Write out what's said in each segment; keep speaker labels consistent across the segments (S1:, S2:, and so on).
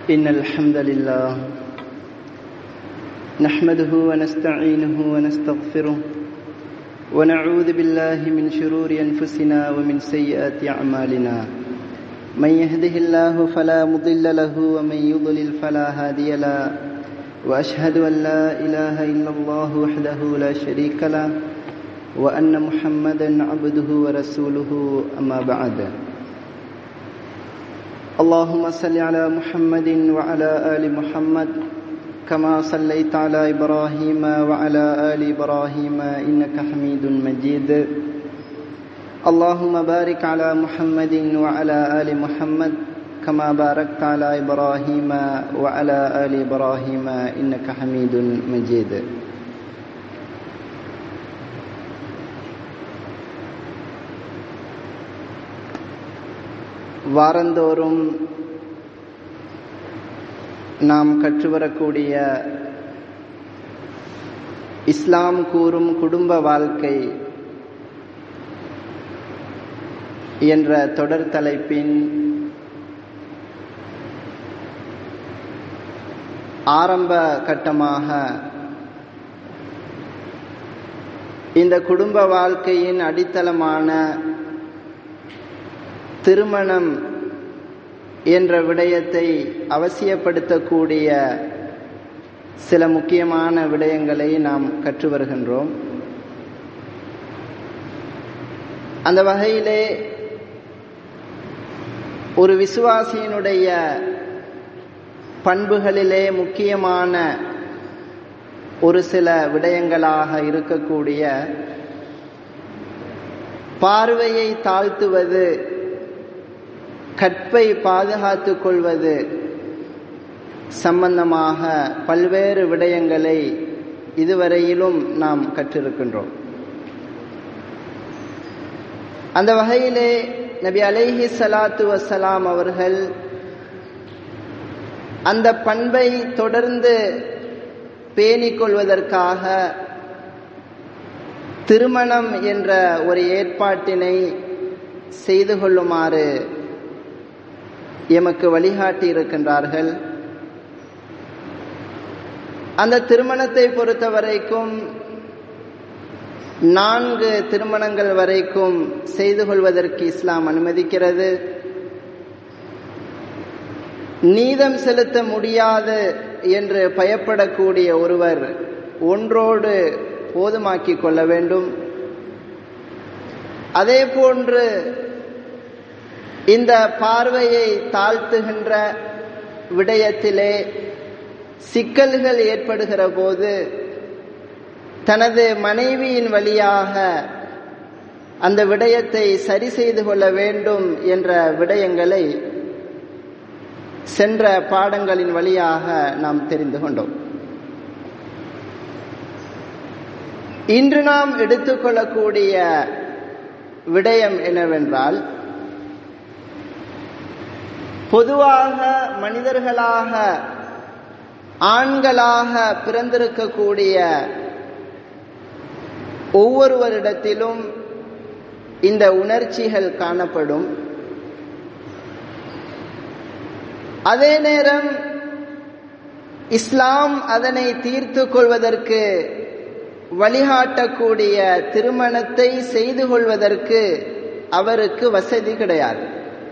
S1: إن الحمد لله نحمده ونستعينه ونستغفره ونعوذ بالله من شرور أنفسنا ومن سيئات أعمالنا من يهده الله فلا مضل له ومن يضلل فلا هادي له وأشهد أن لا إله إلا الله وحده لا شريك له وأن محمدا عبده ورسوله أما بعد اللهم صل على محمد وعلى آل محمد كما صليت على إبراهيم وعلى آل إبراهيم إنك حميد مجيد اللهم بارك على محمد وعلى آل محمد كما باركت على إبراهيم وعلى آل إبراهيم إنك حميد مجيد வாரந்தோறும் நாம் கற்றுவரக்கூடிய இஸ்லாம் கூறும் குடும்ப வாழ்க்கை என்ற தொடர் தலைப்பின் ஆரம்ப கட்டமாக இந்த குடும்ப வாழ்க்கையின் அடித்தளமான திருமணம் என்ற விடயத்தை அவசியப்படுத்தக்கூடிய சில முக்கியமான விடயங்களை நாம் கற்று வருகின்றோம் அந்த வகையிலே ஒரு விசுவாசியினுடைய பண்புகளிலே முக்கியமான ஒரு சில விடயங்களாக இருக்கக்கூடிய பார்வையை தாழ்த்துவது கற்பை பாதுகாத்து கொள்வது சம்பந்தமாக பல்வேறு விடயங்களை இதுவரையிலும் நாம் கற்றிருக்கின்றோம் அந்த வகையிலே நபி அலைஹி சலாத்து வசலாம் அவர்கள் அந்த பண்பை தொடர்ந்து பேணிக் கொள்வதற்காக திருமணம் என்ற ஒரு ஏற்பாட்டினை செய்து கொள்ளுமாறு எமக்கு வழிகாட்டி இருக்கின்றார்கள் அந்த திருமணத்தை பொறுத்த வரைக்கும் நான்கு திருமணங்கள் வரைக்கும் செய்து கொள்வதற்கு இஸ்லாம் அனுமதிக்கிறது நீதம் செலுத்த முடியாது என்று பயப்படக்கூடிய ஒருவர் ஒன்றோடு போதுமாக்கிக் கொள்ள வேண்டும் அதே போன்று இந்த பார்வையை தாழ்த்துகின்ற விடயத்திலே சிக்கல்கள் ஏற்படுகிற போது தனது மனைவியின் வழியாக அந்த விடயத்தை சரி செய்து கொள்ள வேண்டும் என்ற விடயங்களை சென்ற பாடங்களின் வழியாக நாம் தெரிந்து கொண்டோம் இன்று நாம் எடுத்துக்கொள்ளக்கூடிய விடயம் என்னவென்றால் பொதுவாக மனிதர்களாக ஆண்களாக பிறந்திருக்கக்கூடிய ஒவ்வொருவரிடத்திலும் இந்த உணர்ச்சிகள் காணப்படும் அதே நேரம் இஸ்லாம் அதனை தீர்த்து கொள்வதற்கு வழிகாட்டக்கூடிய திருமணத்தை செய்து கொள்வதற்கு அவருக்கு வசதி கிடையாது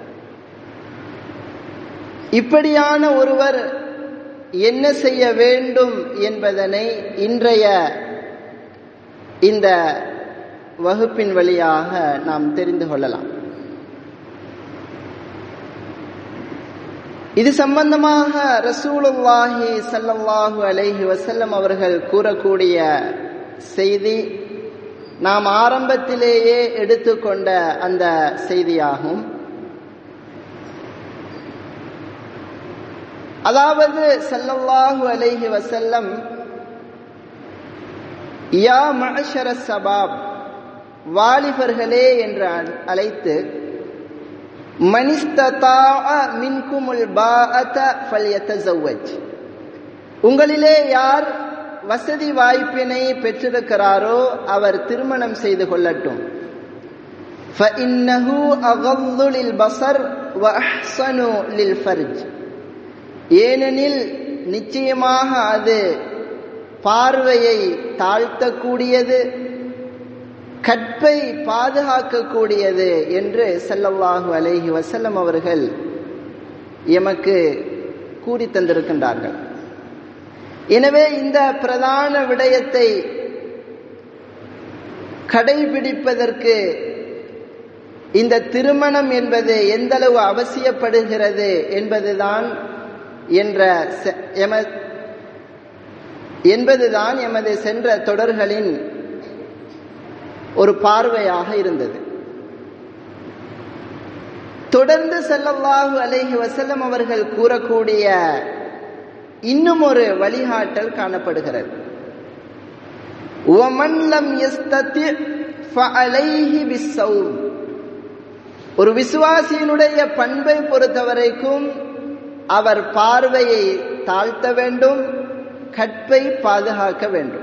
S1: இப்படியான ஒருவர் என்ன செய்ய வேண்டும் என்பதனை இன்றைய இந்த வகுப்பின் வழியாக நாம் தெரிந்து கொள்ளலாம் இது சம்பந்தமாக ரசூலுல்லாஹி சல்லல்லாஹு அலைஹி வசல்லம் அவர்கள் கூறக்கூடிய செய்தி நாம் ஆரம்பத்திலேயே எடுத்துக்கொண்ட அந்த செய்தியாகும் அதாவது சல்லல்லாஹு அலைஹி வசல்லம் யா மஷர சபாப் வாலிபர்களே என்று அழைத்து மனிஸ்ததா மின்குமுல் பாஅத ஃபல்யதஸவ்வஜ் உங்களிலே யார் வசதி வாய்ப்பினை பெற்றிருக்கிறாரோ அவர் திருமணம் செய்து கொள்ளட்டும் فإنه أغض للبصر وأحسن للفرج ஏனெனில் நிச்சயமாக அது பார்வையை தாழ்த்தக்கூடியது கற்பை பாதுகாக்கக்கூடியது என்று செல்லவாகு அலைஹி வசல்லம் அவர்கள் எமக்கு கூறி தந்திருக்கின்றார்கள் எனவே இந்த பிரதான விடயத்தை கடைபிடிப்பதற்கு இந்த திருமணம் என்பது எந்தளவு அவசியப்படுகிறது என்பதுதான் என்ற எம என்பதுதான் எமது சென்ற தொடர்களின் ஒரு பார்வையாக இருந்தது தொடர்ந்து செல்லல்லாஹு அலைஹி வசல்லம் அவர்கள் கூறக்கூடிய இன்னும் ஒரு வழிகாட்டல் காணப்படுகிறது ஒரு விசுவாசியினுடைய பண்பை பொறுத்தவரைக்கும் அவர் பார்வையை தாழ்த்த வேண்டும் கற்பை பாதுகாக்க வேண்டும்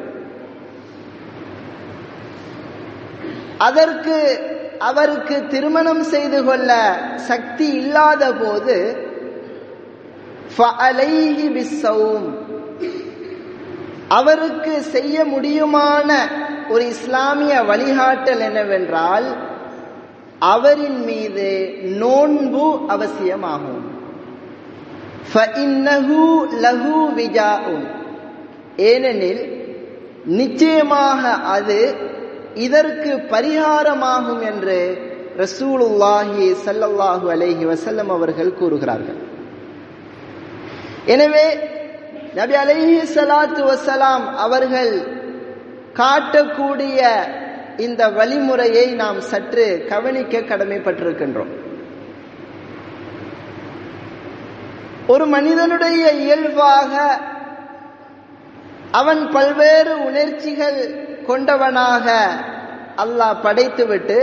S1: அதற்கு அவருக்கு திருமணம் செய்து கொள்ள சக்தி இல்லாத போது அவருக்கு செய்ய முடியுமான ஒரு இஸ்லாமிய வழிகாட்டல் என்னவென்றால் அவரின் மீது நோன்பு அவசியமாகும் ஏனெனில் நிச்சயமாக அது இதற்கு பரிகாரமாகும் என்று ரசூலுல்லாஹி சல்லல்லாஹு அலைஹி வசல்லம் அவர்கள் கூறுகிறார்கள் எனவே நபி அலைஹி சலாத்து வசலாம் அவர்கள் காட்டக்கூடிய இந்த வழிமுறையை நாம் சற்று கவனிக்க கடமைப்பட்டிருக்கின்றோம் ஒரு மனிதனுடைய இயல்பாக அவன் பல்வேறு உணர்ச்சிகள் கொண்டவனாக அல்லாஹ் படைத்துவிட்டு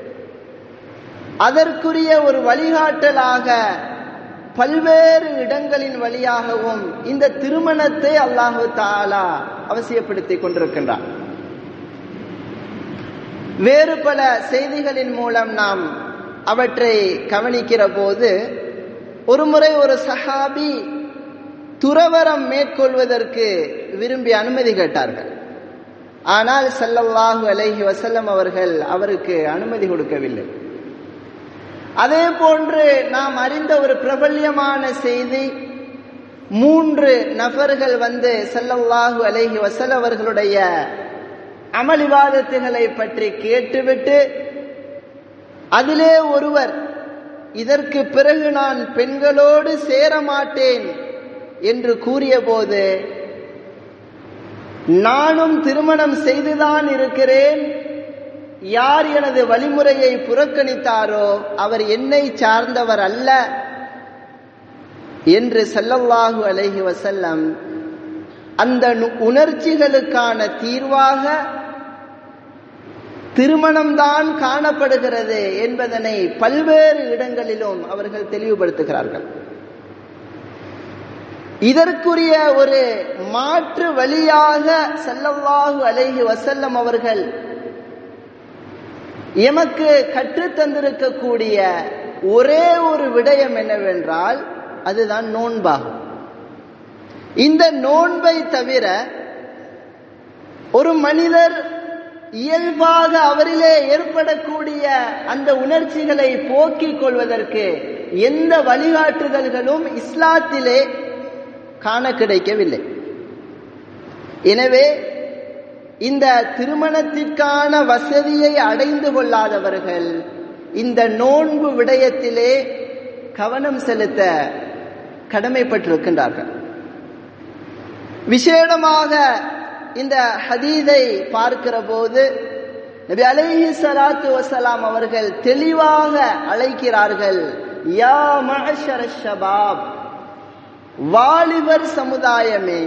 S1: அதற்குரிய ஒரு வழிகாட்டலாக பல்வேறு இடங்களின் வழியாகவும் இந்த திருமணத்தை அல்லாஹு தாலா அவசியப்படுத்தி கொண்டிருக்கின்றான் வேறு பல செய்திகளின் மூலம் நாம் அவற்றை கவனிக்கிற போது ஒருமுறை ஒரு சஹாபி துறவரம் மேற்கொள்வதற்கு விரும்பி அனுமதி கேட்டார்கள் ஆனால் சல்லல்லாஹு அலைஹி வசல்லம் அவர்கள் அவருக்கு அனுமதி கொடுக்கவில்லை அதே போன்று நாம் அறிந்த ஒரு பிரபல்யமான செய்தி மூன்று நபர்கள் வந்து சல்லல்லாஹு அலைஹி வசல் அவர்களுடைய அமளிவாதத்துகளை பற்றி கேட்டுவிட்டு அதிலே ஒருவர் இதற்கு பிறகு நான் பெண்களோடு சேர மாட்டேன் என்று கூறியபோது நானும் திருமணம் செய்துதான் இருக்கிறேன் யார் எனது வழிமுறையை புறக்கணித்தாரோ அவர் என்னை சார்ந்தவர் அல்ல என்று செல்லவாகு அலைஹி வசல்லம் அந்த உணர்ச்சிகளுக்கான தீர்வாக திருமணம்தான் காணப்படுகிறது என்பதனை பல்வேறு இடங்களிலும் அவர்கள் தெளிவுபடுத்துகிறார்கள் இதற்குரிய ஒரு மாற்று வழியாக செல்லவாகு அலைஹி வசல்லம் அவர்கள் எமக்கு கற்றுத்தந்திருக்கக்கூடிய ஒரே ஒரு விடயம் என்னவென்றால் அதுதான் நோன்பாகும் இந்த நோன்பை தவிர ஒரு மனிதர் இயல்பாக அவரிலே ஏற்படக்கூடிய அந்த உணர்ச்சிகளை போக்கிக் கொள்வதற்கு எந்த வழிகாட்டுதல்களும் இஸ்லாத்திலே காண கிடைக்கவில்லை எனவே இந்த திருமணத்திற்கான வசதியை அடைந்து கொள்ளாதவர்கள் இந்த நோன்பு விடயத்திலே கவனம் செலுத்த கடமைப்பட்டிருக்கின்றார்கள் விசேடமாக இந்த ஹதீதை பார்க்கிற போது நபி அலைஹி ஸலாத்து வஸலாம் அவர்கள் தெளிவாக அழைக்கிறார்கள் யா மஅஷர ஷபாப் வாலிபர் சமுதாயமே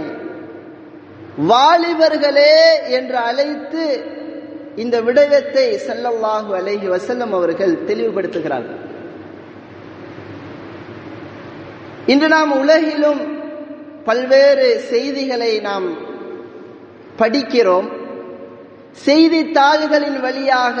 S1: வாலிபர்களே என்று அழைத்து இந்த விடயத்தை ஸல்லல்லாஹு அலைஹி வஸல்லம் அவர்கள் தெளிவுபடுத்துகிறார்கள் இன்று நாம் உலகிலும் பல்வேறு செய்திகளை நாம் படிக்கிறோம் செய்தித்தாள்களின் வழியாக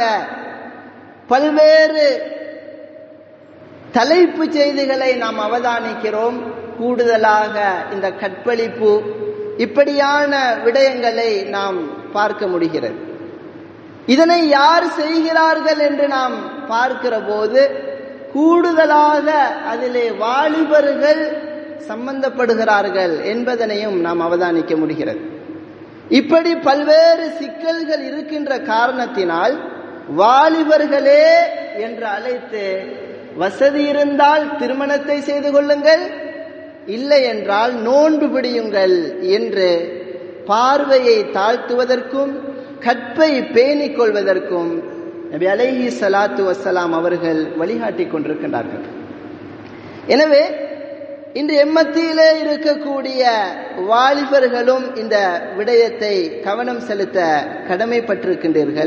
S1: பல்வேறு தலைப்பு செய்திகளை நாம் அவதானிக்கிறோம் கூடுதலாக இந்த கற்பழிப்பு இப்படியான விடயங்களை நாம் பார்க்க முடிகிறது இதனை யார் செய்கிறார்கள் என்று நாம் பார்க்கிற போது கூடுதலாக அதிலே வாலிபர்கள் சம்பந்தப்படுகிறார்கள் என்பதனையும் நாம் அவதானிக்க முடிகிறது இப்படி பல்வேறு சிக்கல்கள் இருக்கின்ற காரணத்தினால் வாலிபர்களே என்று அழைத்து வசதி இருந்தால் திருமணத்தை செய்து கொள்ளுங்கள் இல்லை என்றால் நோன்பு பிடியுங்கள் என்று பார்வையை தாழ்த்துவதற்கும் கற்பை பேணிக் கொள்வதற்கும் நபி அலைஹி சலாத்து வசலாம் அவர்கள் வழிகாட்டி கொண்டிருக்கின்றார்கள் எனவே இன்று எம்மத்தியிலே இருக்கக்கூடிய வாலிபர்களும் இந்த விடயத்தை கவனம் செலுத்த கடமைப்பட்டிருக்கின்றீர்கள்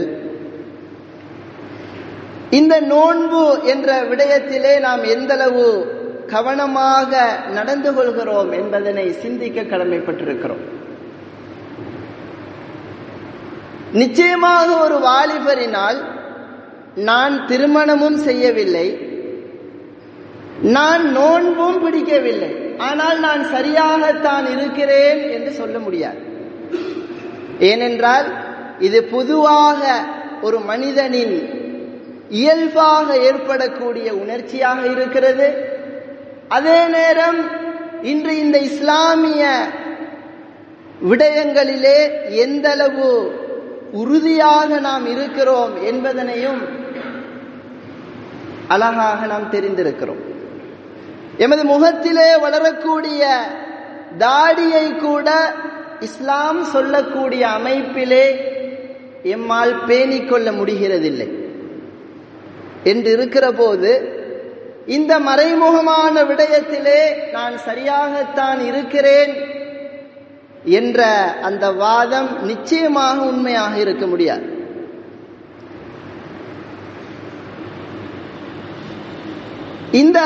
S1: இந்த நோன்பு என்ற விடயத்திலே நாம் எந்தளவு கவனமாக நடந்து கொள்கிறோம் என்பதனை சிந்திக்க கடமைப்பட்டிருக்கிறோம் நிச்சயமாக ஒரு வாலிபரினால் நான் திருமணமும் செய்யவில்லை நான் நோன்பும் பிடிக்கவில்லை ஆனால் நான் சரியாகத்தான் இருக்கிறேன் என்று சொல்ல முடியாது ஏனென்றால் இது பொதுவாக ஒரு மனிதனின் இயல்பாக ஏற்படக்கூடிய உணர்ச்சியாக இருக்கிறது அதே நேரம் இன்று இந்த இஸ்லாமிய விடயங்களிலே எந்தளவு உறுதியாக நாம் இருக்கிறோம் என்பதனையும் அழகாக நாம் தெரிந்திருக்கிறோம் எமது முகத்திலே வளரக்கூடிய தாடியை கூட இஸ்லாம் சொல்லக்கூடிய அமைப்பிலே எம்மால் பேணிக் கொள்ள முடிகிறதில்லை என்று இருக்கிற போது இந்த மறைமுகமான விடயத்திலே நான் சரியாகத்தான் இருக்கிறேன் என்ற அந்த வாதம் நிச்சயமாக உண்மையாக இருக்க முடியாது இந்த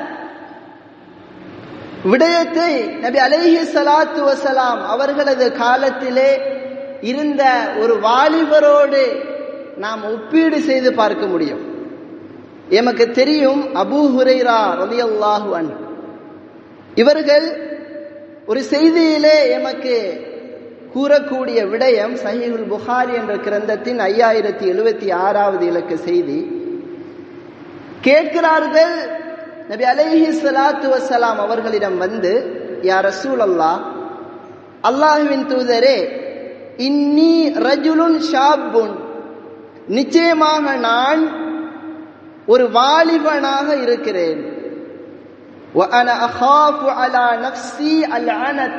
S1: விடயத்தை நபி அலைஹி சலாத்து வசலாம் அவர்களது காலத்திலே இருந்த ஒரு வாலிபரோடு நாம் ஒப்பீடு செய்து பார்க்க முடியும் எமக்கு தெரியும் அபூ ஹுரைரா ரலியல்லாஹு அன் இவர்கள் ஒரு செய்தியிலே எமக்கு கூறக்கூடிய விடயம் சஹீஹுல் புகாரி என்ற கிரந்தத்தின் ஐயாயிரத்தி எழுபத்தி ஆறாவது இலக்க செய்தி கேட்கிறார்கள் நபி அலைஹி சலாத்து வசலாம் அவர்களிடம் வந்து யா ரசூல் அல்லாஹ் அல்லாஹுவின் தூதரே இன்னி ரஜுலுன் ஷாபுன் நிச்சயமாக நான் ஒரு வாலிபனாக இருக்கிறேன் وأنا أخاف على نفسي العنة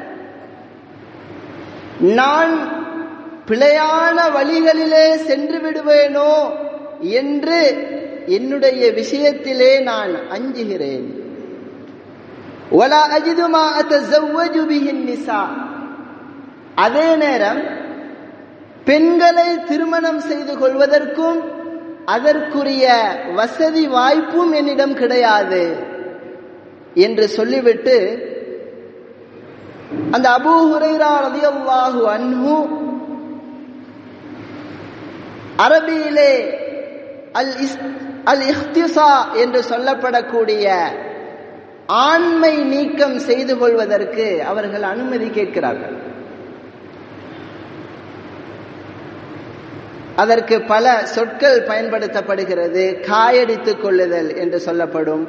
S1: நான் பிழையான வழிகளிலே சென்று விடுவேனோ என்று என்னுடைய விஷயத்திலே நான் அஞ்சுகிறேன் ولا أجد ما أتزوج به النساء அதே நேரம் பெண்களை திருமணம் செய்து கொள்வதற்கும் அதற்குரிய வசதி வாய்ப்பும் என்னிடம் கிடையாது என்று சொல்லிவிட்டு அந்த அபூ ஹுரைரா ரதியல்லாஹு அன்ஹு அரபியிலே அல் இஸ் அல் இஹ்திசா என்று சொல்லப்படக்கூடிய ஆண்மை நீக்கம் செய்து கொள்வதற்கு அவர்கள் அனுமதி கேட்கிறார்கள் அதற்கு பல சொற்கள் பயன்படுத்தப்படுகிறது காயடித்துக் கொள்ளுதல் என்று சொல்லப்படும்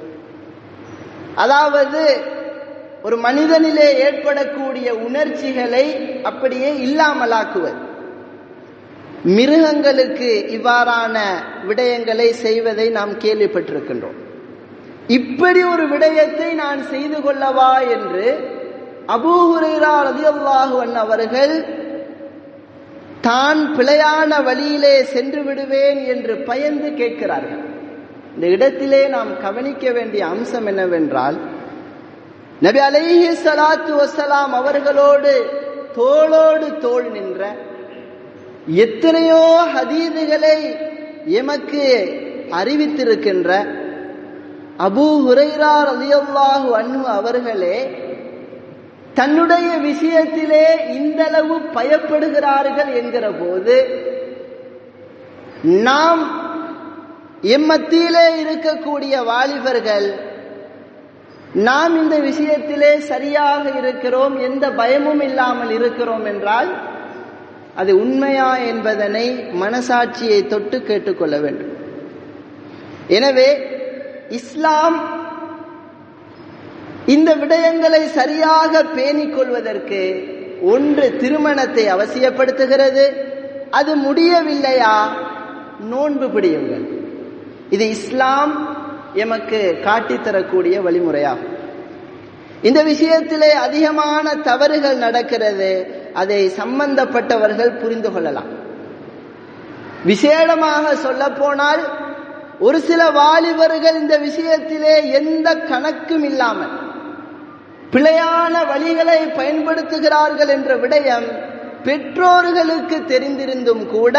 S1: அதாவது ஒரு மனிதனிலே ஏற்படக்கூடிய உணர்ச்சிகளை அப்படியே இல்லாமலாக்குவது மிருகங்களுக்கு இவ்வாறான விடயங்களை செய்வதை நாம் கேள்விப்பட்டிருக்கின்றோம் இப்படி ஒரு விடயத்தை நான் செய்து கொள்ளவா என்று அபூஹுரைரா ரதியல்லாஹு அவர்கள் தான் பிழையான வழியிலே சென்று விடுவேன் என்று பயந்து கேட்கிறார்கள் இந்த இடத்திலே நாம் கவனிக்க வேண்டிய அம்சம் என்னவென்றால் நபி அலைஹி சலாத்து வசலாம் அவர்களோடு தோளோடு தோள் நின்ற எத்தனையோ ஹதீதுகளை எமக்கு அறிவித்திருக்கின்ற அபூ ஹுரைரா ரலியல்லாஹு அன்ஹு அவர்களே தன்னுடைய விஷயத்திலே இந்தளவு பயப்படுகிறார்கள் என்கிற போது நாம் எம்மத்தியிலே இருக்கக்கூடிய வாலிபர்கள் நாம் இந்த விஷயத்திலே சரியாக இருக்கிறோம் எந்த பயமும் இல்லாமல் இருக்கிறோம் என்றால் அது உண்மையா என்பதனை மனசாட்சியை தொட்டு கேட்டுக்கொள்ள வேண்டும் எனவே இஸ்லாம் இந்த விடயங்களை சரியாக பேணிக் கொள்வதற்கு ஒன்று திருமணத்தை அவசியப்படுத்துகிறது அது முடியவில்லையா நோன்பு பிடியுங்கள் இது இஸ்லாம் எமக்கு காட்டித்தரக்கூடிய வழிமுறையாகும் இந்த விஷயத்திலே அதிகமான தவறுகள் நடக்கிறது அதை சம்பந்தப்பட்டவர்கள் புரிந்து கொள்ளலாம் விசேடமாக சொல்ல போனால் ஒரு சில வாலிபர்கள் இந்த விஷயத்திலே எந்த கணக்கும் இல்லாமல் பிழையான வழிகளை பயன்படுத்துகிறார்கள் என்ற விடயம் பெற்றோர்களுக்கு தெரிந்திருந்தும் கூட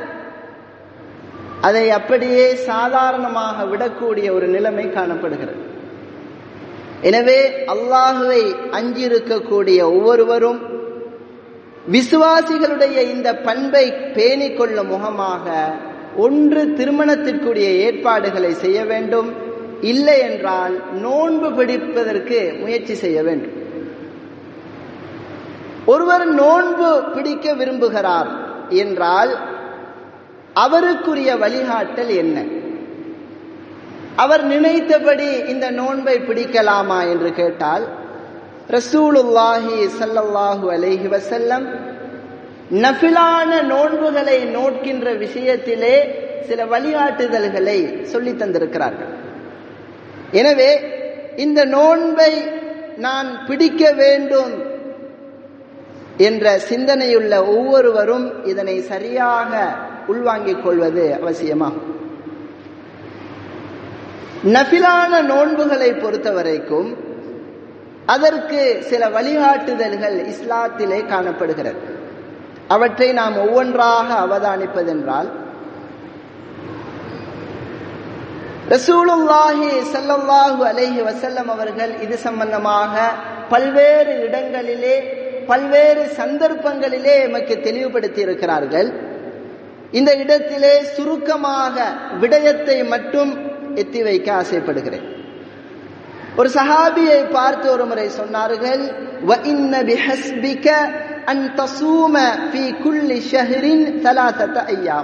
S1: அதை அப்படியே சாதாரணமாக விடக்கூடிய ஒரு நிலைமை காணப்படுகிறது எனவே அல்லாஹுவை அஞ்சிருக்கக்கூடிய ஒவ்வொருவரும் விசுவாசிகளுடைய இந்த பண்பை பேணிக் கொள்ளும் முகமாக ஒன்று திருமணத்திற்குரிய ஏற்பாடுகளை செய்ய வேண்டும் இல்லை என்றால் நோன்பு பிடிப்பதற்கு முயற்சி செய்ய வேண்டும் ஒருவர் நோன்பு பிடிக்க விரும்புகிறார் என்றால் அவருக்குரிய வழிகாட்டல் என்ன அவர் நினைத்தபடி இந்த நோன்பை பிடிக்கலாமா என்று கேட்டால் ரசூலுல்லாஹி சல்லல்லாஹு அலைஹி வசல்லம் நபிலான நோன்புகளை நோட்கின்ற விஷயத்திலே சில வழிகாட்டுதல்களை சொல்லி தந்திருக்கிறார்கள் எனவே இந்த நோன்பை நான் பிடிக்க வேண்டும் என்ற சிந்தனையுள்ள ஒவ்வொருவரும் இதனை சரியாக உள்வாங்கிக் கொள்வது அவசியமாகும் நபிலான நோன்புகளை பொறுத்தவரைக்கும் அதற்கு சில வழிகாட்டுதல்கள் இஸ்லாத்திலே காணப்படுகிறது அவற்றை நாம் ஒவ்வொன்றாக அவதானிப்பதென்றால் ரசூலுல்லாஹி சல்லல்லாஹு அலைஹி வசல்லம் அவர்கள் இது சம்பந்தமாக பல்வேறு இடங்களிலே பல்வேறு சந்தர்ப்பங்களிலே எமக்கு தெளிவுபடுத்தி இருக்கிறார்கள் இந்த இடத்திலே சுருக்கமாக விடயத்தை மட்டும் எத்தி வைக்க ஆசைப்படுகிறேன் ஒரு சஹாபியை பார்த்து ஒரு முறை சொன்னார்கள் وَإِنَّ بِحَسْبِكَ أَن تَصُومَ فِي كُلِّ شَهْرٍ ثَلَاثَةَ أَيَّامٍ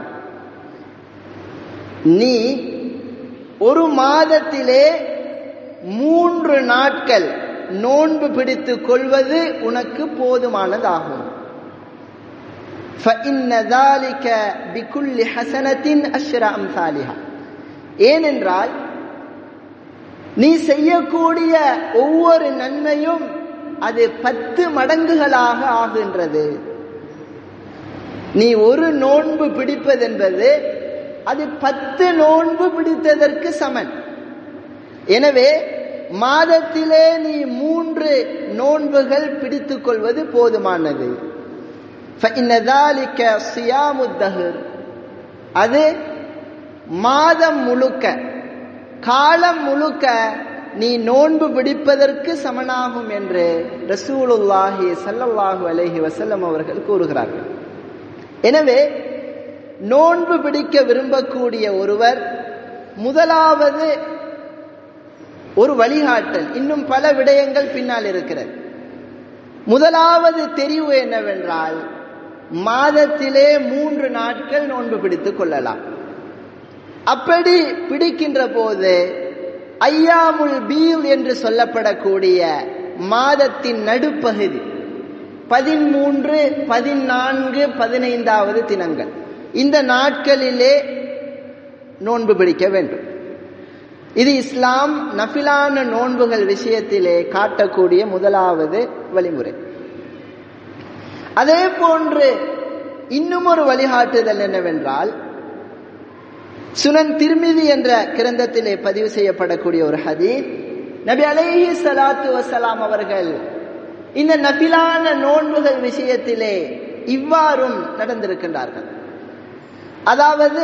S1: நீ ஒரு மாதத்திலே மூன்று நாட்கள் நோன்பு பிடித்துக் கொள்வது உனக்கு போதுமானதாகும் فَإِنَّ ذَلِكَ بِكُلِّ حَسَنَةٍ أَشْرَ أَمْثَالِهَا ஏனென்றால் நீ செய்யக்கூடிய ஒவ்வொரு நன்மையும் அது பத்து மடங்குகளாக ஆகின்றது நீ ஒரு நோன்பு பிடிப்பதென்பது அது பத்து நோன்பு பிடித்ததற்கு சமன் எனவே மாதத்திலே நீ மூன்று நோன்புகள் பிடித்துக் கொள்வது போதுமானது அது மாதம் முழுக்க காலம் முழுக்க நீ நோன்பு பிடிப்பதற்கு சமனாகும் என்று ரசூலுல்லாஹி சல்லல்லாஹு அலைஹி வசல்லம் அவர்கள் கூறுகிறார்கள் எனவே நோன்பு பிடிக்க விரும்பக்கூடிய ஒருவர் முதலாவது ஒரு வழிகாட்டல் இன்னும் பல விடயங்கள் பின்னால் இருக்கிறது முதலாவது தெரிவு என்னவென்றால் மாதத்திலே மூன்று நாட்கள் நோன்பு பிடித்துக் கொள்ளலாம் அப்படி பிடிக்கின்ற போது ஐயாமுல் பீல் என்று சொல்லப்படக்கூடிய மாதத்தின் நடுப்பகுதி பதிமூன்று பதினான்கு பதினைந்தாவது தினங்கள் இந்த நாட்களிலே நோன்பு பிடிக்க வேண்டும் இது இஸ்லாம் நஃபிலான நோன்புகள் விஷயத்திலே காட்டக்கூடிய முதலாவது வழிமுறை அதே போன்று இன்னும் ஒரு வழிகாட்டுதல் என்னவென்றால் சுனன் திருமிதி என்ற கிரந்தத்திலே பதிவு செய்யப்படக்கூடிய ஒரு ஹதீத் நபி அலைஹி சலாத்து வசலாம் அவர்கள் இந்த நபிலான நோன்புகள் விஷயத்திலே இவ்வாறும் நடந்திருக்கின்றார்கள் அதாவது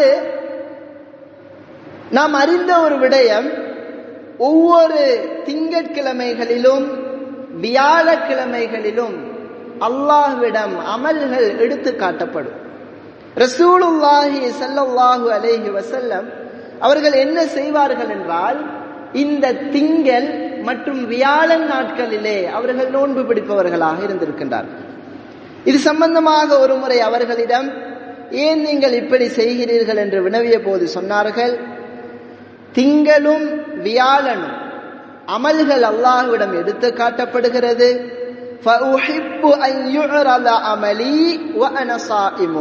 S1: நாம் அறிந்த ஒரு விடயம் ஒவ்வொரு திங்கட்கிழமைகளிலும் வியாழக்கிழமைகளிலும் அல்லாஹ்விடம் அமல்கள் எடுத்து காட்டப்படும் ரசூலுல்லாஹி சல்லல்லாஹு அலைஹி வசல்லம் அவர்கள் என்ன செய்வார்கள் என்றால் இந்த திங்கள் மற்றும் வியாழன் நாட்களிலே அவர்கள் நோன்பு பிடிப்பவர்களாக இருந்திருக்கின்றார்கள் இது சம்பந்தமாக ஒரு முறை அவர்களிடம் ஏன் நீங்கள் இப்படி செய்கிறீர்கள் என்று வினவிய போது சொன்னார்கள் திங்களும் வியாழனும் அமல்கள் அல்லாஹ்விடம் எடுத்து காட்டப்படுகிறது فَأُحِبُّ أَن يُعْرَضَ عَمَلِي وَأَنَا صَائِمٌ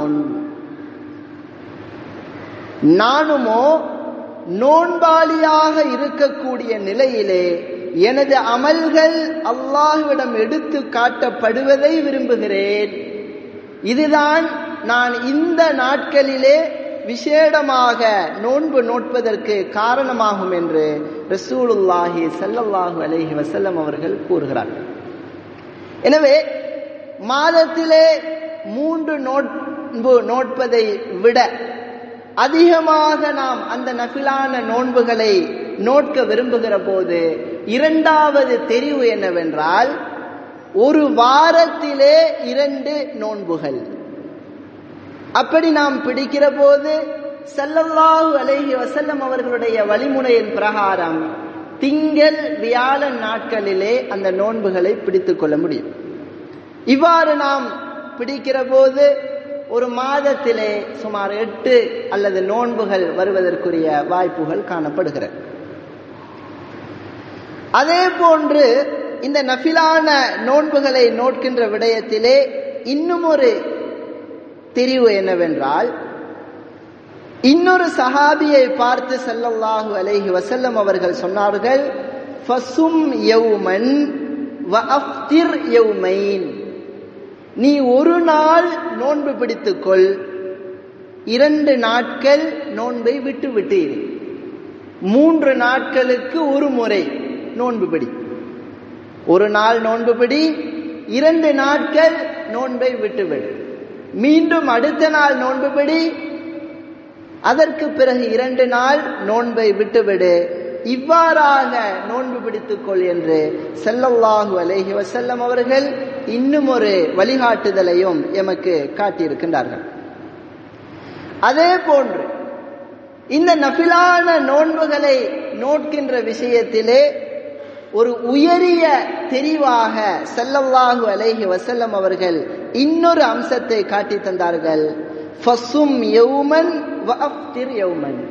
S1: நானுமோ நோன்பாளியாக இருக்கக்கூடிய நிலையிலே எனது அமல்கள் அல்லாஹ்விடம் எடுத்து காட்டப்படுவதை விரும்புகிறேன் இதுதான் நான் இந்த நாட்களிலே விசேடமாக நோன்பு நோட்பதற்கு காரணமாகும் என்று ரசூலுல்லாஹி ஸல்லல்லாஹு அலைஹி வஸல்லம் அவர்கள் கூறுகிறார்கள் எனவே மாதத்திலே மூன்று நோன்பு நோட்பதை விட அதிகமாக நாம் அந்த நஃபிலான நோன்புகளை நோட்க விரும்புகிற போது இரண்டாவது தெரிவு என்னவென்றால் ஒரு வாரத்திலே இரண்டு நோன்புகள் அப்படி நாம் பிடிக்கிற போது சல்லல்லாஹு அலைஹி வசல்லம் அவர்களுடைய வழிமுறையின் பிரகாரம் திங்கள் வியாழன் நாட்களிலே அந்த நோன்புகளை பிடித்துக் கொள்ள முடியும் இவ்வாறு நாம் பிடிக்கிற போது ஒரு மாதத்திலே சுமார் எட்டு அல்லது நோன்புகள் வருவதற்குரிய வாய்ப்புகள் காணப்படுகிறது அதே போன்று இந்த நஃபிலான நோன்புகளை நோட்கின்ற விடயத்திலே இன்னும் ஒரு தெரிவு என்னவென்றால் இன்னொரு சஹாபியை பார்த்து ஸல்லல்லாஹு அலைஹி வஸல்லம் அவர்கள் சொன்னார்கள் ஃபசும் யௌமன் வ அஃப்திர் யௌமைன் நீ ஒரு நாள் நோன்பு பிடித்துக்கொள் இரண்டு நாட்கள் நோன்பை விட்டு விட்டு இரு மூன்று நாட்களுக்கு ஒரு முறை நோன்பு பிடி ஒரு நாள் நோன்பு பிடி இரண்டு நாட்கள் நோன்பை விட்டுவிடு மீண்டும் அடுத்த நாள் நோன்பு பிடி அதற்கு பிறகு இரண்டு நாள் நோன்பை விட்டுவிடு இவ்வாறாக நோன்பு பிடித்துக்கொள் என்று செல்லல்லாஹு அலைஹி வசல்லம் அவர்கள் இன்னும் ஒரு வழிகாட்டுதலையும் எமக்கு காட்டியிருக்கின்றார்கள் அதே போன்று இந்த நபிலான நோன்புகளை நோட்கின்ற விஷயத்திலே ஒரு உயரிய தெரிவாக செல்லல்லாஹு அலைஹி வசல்லம் அவர்கள் இன்னொரு அம்சத்தை காட்டி தந்தார்கள் ஃபசும் யௌமன் வஅஃப்திர் யௌமன்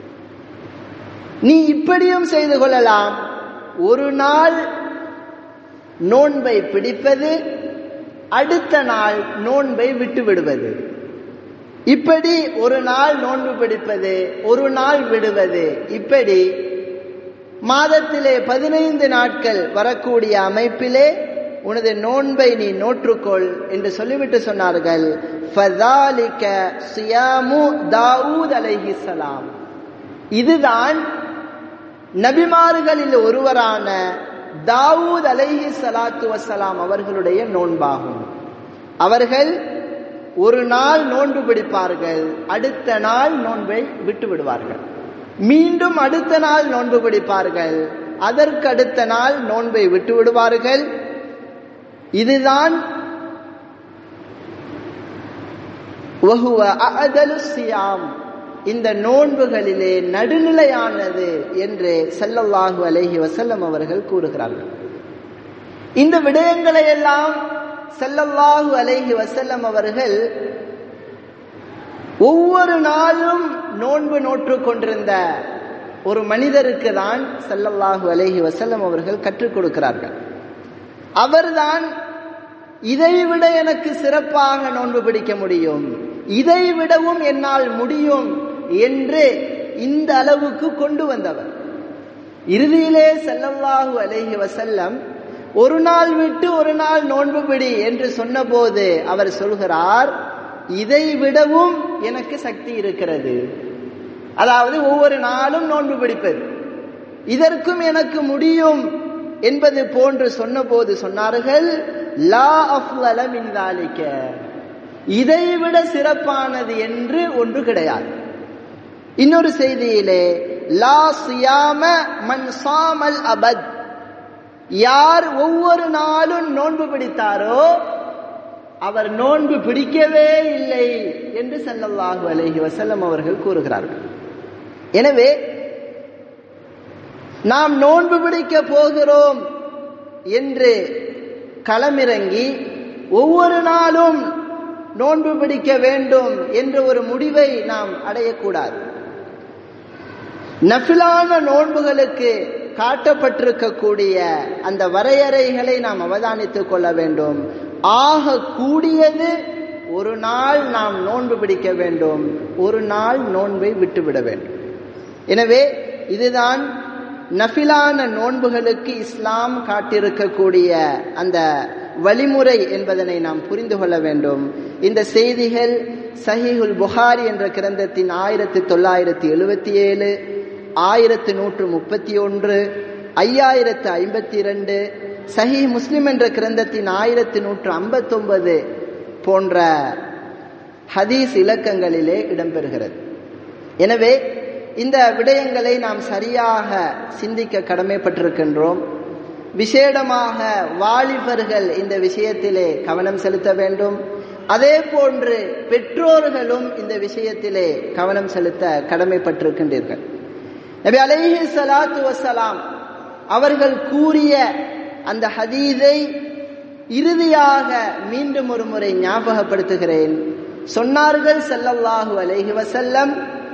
S1: நீ இப்படியும் செய்து கொள்ளலாம் ஒரு நாள் நோன்பை பிடிப்பது அடுத்த நாள் நோன்பை விட்டு விடுவது இப்படி ஒரு நாள் நோன்பு பிடிப்பது ஒரு நாள் விடுவது இப்படி மாதத்திலே பதினைந்து நாட்கள் வரக்கூடிய அமைப்பிலே உனது நோன்பை நீ நோற்றுக்கொள் என்று சொல்லிவிட்டு சொன்னார்கள் ஃபதாலிக சியாமு தாவூத் அலைஹிஸ்ஸலாம் இதுதான் நபிமார்களில் ஒருவரான தாவூத் அலைஹி சலாத்து வசலாம் அவர்களுடைய நோன்பாகும் அவர்கள் ஒரு நாள் நோன்பு பிடிப்பார்கள் அடுத்த நாள் நோன்பை விட்டு விடுவார்கள் மீண்டும் அடுத்த நாள் நோன்பு பிடிப்பார்கள் அதற்கு அடுத்த நாள் நோன்பை விட்டு விடுவார்கள் இதுதான் இந்த நோன்புகளிலே நடுநிலையானது என்று செல்லல்லாஹு அலைஹி வசல்லம் அவர்கள் கூறுகிறார்கள் இந்த விடயங்களை எல்லாம் செல்லல்லாஹு அலைஹி வசல்லம் அவர்கள் ஒவ்வொரு நாளும் நோன்பு நோற்று கொண்டிருந்த ஒரு மனிதருக்கு தான் செல்லல்லாஹு அலைஹி வசல்லம் அவர்கள் கற்றுக் கொடுக்கிறார்கள் அவர்தான் இதைவிட எனக்கு சிறப்பாக நோன்பு பிடிக்க முடியும் இதை விடவும் என்னால் முடியும் என்று இந்த அளவுக்கு கொண்டு வந்தவர் இறுதியிலே செல்லல்லாஹு அலைஹி வசல்லம் ஒரு நாள் விட்டு ஒரு நாள் நோன்பு பிடி என்று சொன்னபோது அவர் சொல்கிறார் இதை விடவும் எனக்கு சக்தி இருக்கிறது அதாவது ஒவ்வொரு நாளும் நோன்பு பிடிப்பது இதற்கும் எனக்கு முடியும் என்பது போன்று சொன்னபோது சொன்னார்கள் லா அஃலல மின் தாலிக்க இதைவிட சிறப்பானது என்று ஒன்று கிடையாது இன்னொரு செய்தியிலே லா சியாம மன் சாமல் அபத் யார் ஒவ்வொரு நாளும் நோன்பு பிடித்தாரோ அவர் நோன்பு பிடிக்கவே இல்லை என்று செல்லல்லாஹு அலைஹி வசல்லம் அவர்கள் கூறுகிறார்கள் எனவே நாம் நோன்பு பிடிக்க போகிறோம் என்று களமிறங்கி ஒவ்வொரு நாளும் நோன்பு பிடிக்க வேண்டும் என்ற ஒரு முடிவை நாம் அடையக்கூடாது நஃபிலான நோன்புகளுக்கு காட்டப்பட்டிருக்கக்கூடிய அந்த வரையறைகளை நாம் அவதானித்துக் கொள்ள வேண்டும் ஆக கூடியது ஒரு நாள் நாம் நோன்பு பிடிக்க வேண்டும் ஒரு நாள் நோன்பை விட்டுவிட வேண்டும் எனவே இதுதான் நஃபிலான நோன்புகளுக்கு இஸ்லாம் காட்டியிருக்கக்கூடிய அந்த வழிமுறை என்பதனை நாம் புரிந்து கொள்ள வேண்டும் இந்த செய்திகள் சஹிஹுல் புகாரி என்ற கிரந்தத்தின் ஆயிரத்தி தொள்ளாயிரத்தி எழுபத்தி ஏழு ஆயிரத்து நூற்று முப்பத்தி ஒன்று ஐயாயிரத்து ஐம்பத்தி இரண்டு சஹி முஸ்லிம் என்ற கிரந்தத்தின் ஆயிரத்து நூற்று ஐம்பத்தொன்பது போன்ற ஹதீஸ் இலக்கங்களிலே இடம்பெறுகிறது எனவே இந்த விடயங்களை நாம் சரியாக சிந்திக்க கடமைப்பட்டிருக்கின்றோம் விசேடமாக வாலிபர்கள் இந்த விஷயத்திலே கவனம் செலுத்த வேண்டும் அதே போன்று பெற்றோர்களும் இந்த விஷயத்திலே கவனம் செலுத்த கடமைப்பட்டிருக்கின்றீர்கள் நபி அலைஹி சலாத்து வசலாம் அவர்கள் கூறிய அந்த ஹதீதை இறுதியாக மீண்டும் ஒரு முறை ஞாபகப்படுத்துகிறேன் சொன்னார்கள் செல்லல்லாஹு அலைஹி வசல்லம்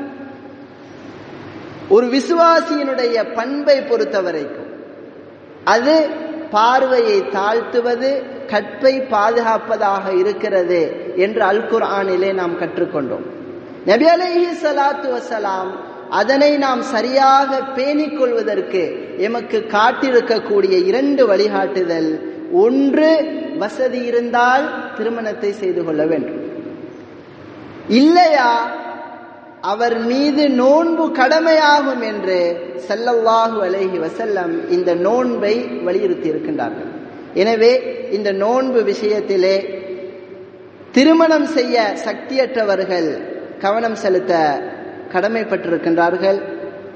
S1: ஒரு விசுவாசியினுடைய பண்பை பொறுத்த வரைக்கும் அது பார்வையை தாழ்த்துவது கற்பை பாதுகாப்பதாக இருக்கிறது என்று அல் குர்ஆனிலே நாம் கற்றுக்கொண்டோம் நபி அலைஹி சலாத்து வசலாம் அதனை நாம் சரியாக பேணிக் கொள்வதற்கு எமக்கு காட்டிருக்கக்கூடிய இரண்டு வழிகாட்டுதல் ஒன்று வசதி இருந்தால் திருமணத்தை செய்து கொள்ள வேண்டும் இல்லையா அவர் மீது நோன்பு கடமையாகும் என்று சல்லல்லாஹு அலைஹி வசல்லம் இந்த நோன்பை வலியுறுத்தி இருக்கின்றார்கள் எனவே இந்த நோன்பு விஷயத்திலே திருமணம் செய்ய சக்தியற்றவர்கள் கவனம் செலுத்த கடமைப்பட்டிருக்கின்றார்கள்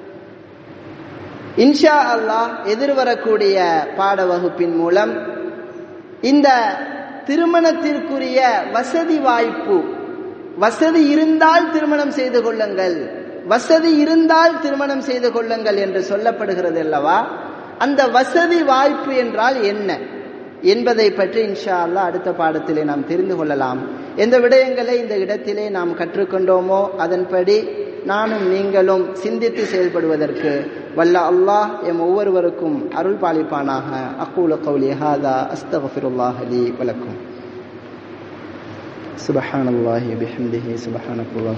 S1: இன்ஷா அல்லாஹ் எதிர்வரக்கூடிய பாட வகுப்பின் மூலம் இந்த திருமணத்திற்குரிய வசதி வாய்ப்பு வசதி இருந்தால் திருமணம் செய்து கொள்ளுங்கள் வசதி இருந்தால் திருமணம் செய்து கொள்ளுங்கள் என்று சொல்லப்படுகிறது அல்லவா அந்த வசதி வாய்ப்பு என்றால் என்ன என்பதை பற்றி இன்ஷா அல்லா அடுத்த பாடத்திலே நாம் தெரிந்து கொள்ளலாம் எந்த விடயங்களை இந்த இடத்திலே நாம் கற்றுக்கொண்டோமோ அதன்படி நானும் நீங்களும் சிந்தித்து செயல்படுவதற்கு வல்ல அல்லாஹ் எம் ஒவ்வொருவருக்கும் அருள் பாலிப்பானாக அக்கூல கௌலி ஹாதா அஸ்தகஃபிருல்லாஹ் அலி வலக்கும் சுபஹானல்லாஹி பிஹம்திஹி சுபஹானக்குல்லாஹ்